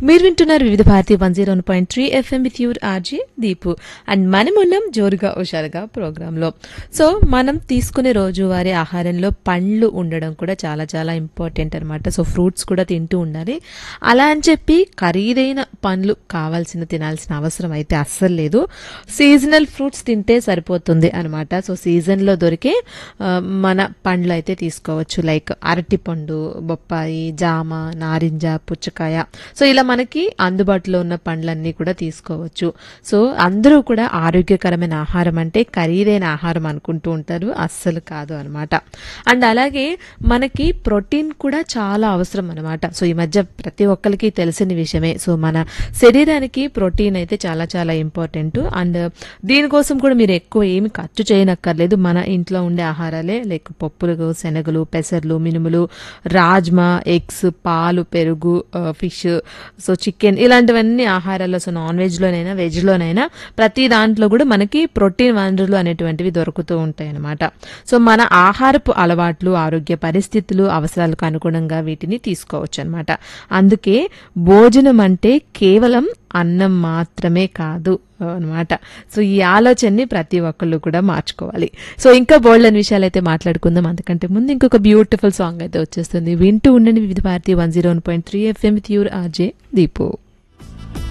మీరు వింటున్నారు Vividh Bharati one zero point three F M with your R J Deepu and మనం ఉన్నాం జోరుగా హుషారుగా ప్రోగ్రాంలో సో మనం తీసుకునే రోజువారీ ఆహారంలో పండ్లు ఉండడం కూడా చాలా చాలా ఇంపార్టెంట్ అనమాట సో ఫ్రూట్స్ కూడా తింటూ ఉండాలి అలా అని చెప్పి ఖరీదైన పండ్లు కావాల్సిన తినాల్సిన అవసరం అయితే అస్సలు లేదు సీజనల్ ఫ్రూట్స్ తింటే సరిపోతుంది అనమాట సో సీజన్లో దొరికే ఆ, మన పండ్లు అయితే తీసుకోవచ్చు లైక్ అరటిపండు బొప్పాయి జామ నారింజ పుచ్చకాయ సో ఇలా మనకి అందుబాటులో ఉన్న పండ్లన్నీ కూడా తీసుకోవచ్చు సో అందరూ కూడా ఆరోగ్యకరమైన ఆహారం అంటే ఖరీదైన ఆహారం అనుకుంటూ ఉంటారు అస్సలు కాదు అనమాట అండ్ అలాగే మనకి ప్రోటీన్ కూడా చాలా అవసరం అనమాట సో ఈ మధ్య ప్రతి ఒక్కరికి తెలిసిన విషయమే సో మన శరీరానికి ప్రోటీన్ అయితే చాలా చాలా ఇంపార్టెంట్ అండ్ దీనికోసం కూడా మీరు ఎక్కువ ఏమి ఖర్చు చేయనక్కర్లేదు మన ఇంట్లో ఉండే ఆహారాలే లైక్ పప్పులు శనగలు పెసర్లు మినుములు రాజ్మా ఎగ్స్ పాలు పెరుగు ఫిష్ సో చికెన్ ఇలాంటివన్నీ ఆహారాల్లో సో నాన్ వెజ్లోనైనా వెజ్లోనైనా ప్రతి దాంట్లో కూడా మనకి ప్రోటీన్ వనరులు అనేటువంటివి దొరుకుతూ ఉంటాయి అన్నమాట సో మన ఆహారపు అలవాట్లు ఆరోగ్య పరిస్థితులు అవసరాలకు అనుగుణంగా వీటిని తీసుకోవచ్చు అనమాట అందుకే భోజనం అంటే కేవలం అన్నం మాత్రమే కాదు అనమాట సో ఈ ఆలోచనని ప్రతి ఒక్కళ్ళు కూడా మార్చుకోవాలి సో ఇంకా బోల్డ్ అని విషయాలు అయితే మాట్లాడుకుందాం అంతకంటే ముందు ఇంకొక బ్యూటిఫుల్ సాంగ్ అయితే వచ్చేస్తుంది వింటూ ఉండండి Vividh Bharati one zero one point three F M with your R J Deepu